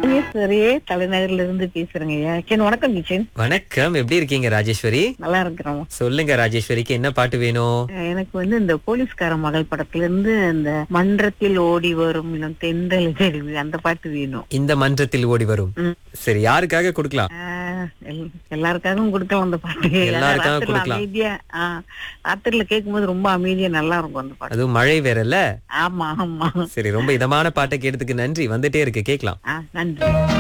ராஜேஸ்வரி தலைநகர்ல இருந்து பேசுறேங்க ஐயா கிச்சன் வணக்கம் கிச்சன் வணக்கம் எப்படி இருக்கீங்க ராஜேஸ்வரி நல்லா இருக்கிறோம் சொல்லுங்க ராஜேஸ்வரிக்கு என்ன பாட்டு வேணும் எனக்கு வந்து இந்த போலீஸ்கார மகள் படத்துல இருந்து இந்த மன்றத்தில் ஓடி வரும் இல்லம் தென்றல் தெரிவி அந்த பாட்டு வேணும் இந்த மன்றத்தில் ஓடி வரும் ம். சரி யாருக்காக கொடுக்கலாம் ஆஹ் எல்- எல்லாருக்காகவும் கொடுக்கலாம் அந்த பாட்டு எல்லாருக்காகவும் ராத்திரில கொடுக்கலாம். அமைதியா ஆஹ் ராத்திரில கேட்கும்போது ரொம்ப அமைதியா நல்லா இருக்கும் அந்த பாட்டு அதுவும் மழை வேறல்ல ஆமா ஆமா சரி ரொம்ப இதமான பாட்டை கேட்டதுக்கு நன்றி வந்துட்டே இருக்கு கேக்கலாம் ஆஹ் நன்றி